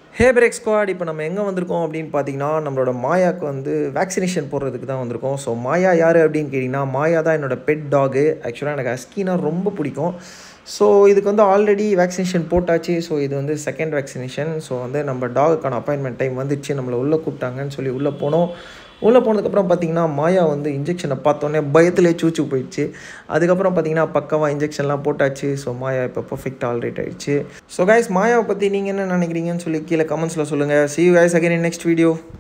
ஹே break squad இப்போ நம்ம எங்கே வந்திருக்கோம் அப்படின்னு பார்த்தீங்கன்னா நம்மளோட மாயாவுக்கு வந்து வேக்சினேஷன் போடுறதுக்கு தான் வந்திருக்கோம் ஸோ மாயா யார் அப்படின்னு கேட்டிங்கன்னா மாயா தான் என்னோட பெட் டாகு ஆக்சுவலாக எனக்கு அஸ்கினா ரொம்ப பிடிக்கும் ஸோ இதுக்கு வந்து ஆல்ரெடி வேக்சினேஷன் போட்டாச்சு ஸோ இது வந்து செகண்ட் வேக்சினேஷன் ஸோ வந்து நம்ம டாகுக்கான அப்பாயின்மெண்ட் டைம் வந்துச்சு நம்மளை உள்ளே கூப்பிட்டாங்கன்னு சொல்லி உள்ளே போனோம் உள்ளே போனதுக்கப்புறம் பார்த்தீங்கன்னா மாயா வந்து இன்ஜெக்ஷனை பார்த்தோன்னே பயத்திலே சூச்சு போயிடுச்சு அதுக்கப்புறம் பார்த்தீங்கன்னா பக்கவாக இன்ஜெக்ஷன்லாம் போட்டாச்சு ஸோ மாயா இப்போ பர்ஃபெக்ட் ஆல்ரைட் ஆயிடுச்சு ஸோ கைஸ் மாயாவை பற்றி நீங்கள் என்ன நினைக்கிறீங்கன்னு சொல்லி கீழே கமெண்ட்ஸில் சொல்லுங்கள் see you guys again in next video